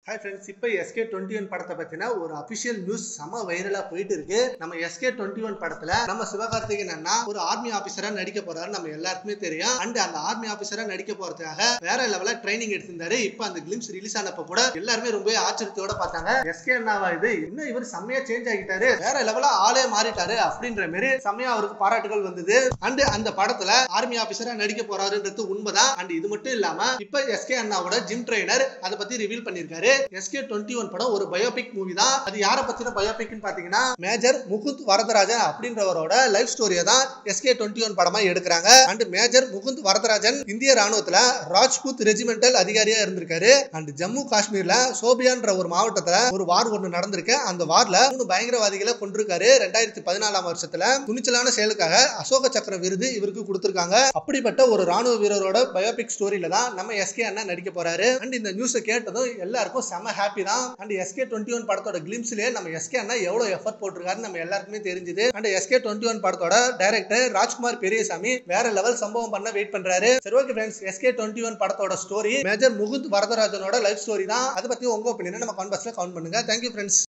hi friends இப்போ SK twenty one படத்தை பத்தின ஒரு அபிஷியல் நியூஸ் செம வைரலா போயிட்டு இருக்கு நம்ம எஸ்கே டுவெண்ட்டி ஒன் படத்துல நம்ம சிவகார்த்திகேயன் அண்ணா ஒரு ஆர்மி ஆபீசரா நடிக்க போறாரு நம்ம எல்லாருக்குமே தெரியும் அண்ட் அந்த ஆர்மி ஆபீசரா நடிக்க போறதுக்காக வேற லெவல்ல ட்ரைனிங் எடுத்திருந்தாரு இப்போ அந்த கிளிம்ஸ் ரிலீஸ் ஆனப்ப கூட எல்லாருமே ரொம்ப ஆச்சரியத்தோட பார்த்தாங்க எஸ்கே அண்ணாவா இது இன்னும் இவர் செம்மையா சேஞ்ச் ஆகிட்டாரு வேற லெவலா ஆளே மாறிட்டாரு அப்படின்ற மாதிரி செம்மையா அவருக்கு பாராட்டுகள் வந்தது அண்ட் அந்த படத்துல ஆர்மி ஆபீசரா நடிக்க போறாருன்றது உண்மைதான் அண்ட் இது மட்டும் இல்லாம இப்ப எஸ்கே அண்ணாவோட ஜிம் ட்ரைனர் அதை பத்தி ரிவீல் பண்ணிருக்காரு எஸ்கே டுவெண்ட்டி ஒன் படம் ஒரு பயோபிக் மூவி தான் அது யாரை பத்தின பயோபிக்னு பாத்தீங்கன்னா மேஜர் முகுந்த் வரதராஜன் அப்படின்றவரோட லைஃப் ஸ்டோரியை தான் எஸ்கே டுவெண்ட்டி ஒன் படமா எடுக்கிறாங்க அண்ட் மேஜர் முகுந்த் வரதராஜன் இந்திய ராணுவத்துல ராஜ்புத் ரெஜிமெண்டல் அதிகாரியா இருந்திருக்காரு அண்ட் ஜம்மு காஷ்மீர்ல சோபியான்ற ஒரு மாவட்டத்துல ஒரு வார் ஒன்று நடந்திருக்கு அந்த வார்ல மூணு பயங்கரவாதிகளை கொண்டிருக்காரு ரெண்டாயிரத்தி பதினாலாம் வருஷத்துல துணிச்சலான செயலுக்காக அசோக சக்கர விருது இவருக்கு கொடுத்திருக்காங்க அப்படிப்பட்ட ஒரு ராணுவ வீரரோட பயோபிக் ஸ்டோரியில தான் நம்ம எஸ்கே அண்ணா நடிக்க போறாரு அண்ட் இந்த நியூஸை கேட்டதும் எல்லாருக்கும் செம ஹாப்பி தான் அண்ட் எஸ்கே டுவெண்ட்டி ஒன் படத்தோட கிளிம்ஸ்லயே நம்ம எஸ்கே அண்ணா எவ்வளவு எஃபர்ட் போட்டிருக்காரு நம்ம எல்லாருக்குமே தெரிஞ்சுது அண்ட் எஸ்கே டுவெண்ட்டி ஒன் படத்தோட டைரக்டர் ராஜ்குமார் பெரியசாமி வேற லெவல் சம்பவம் பண்ண வெயிட் பண்றாரு சரி okay friends SK twenty one படத்தோட ஸ்டோரி மேஜர் முகுந்த் வரதராஜனோட லைஃப் ஸ்டோரி தான் அதை பத்தி உங்க ஒப்பீனியன் நம்ம கான்பாஸ்ல கவுண்ட் பண்ணுங்க தேங்க்யூ ஃப்ரெண்ட்ஸ்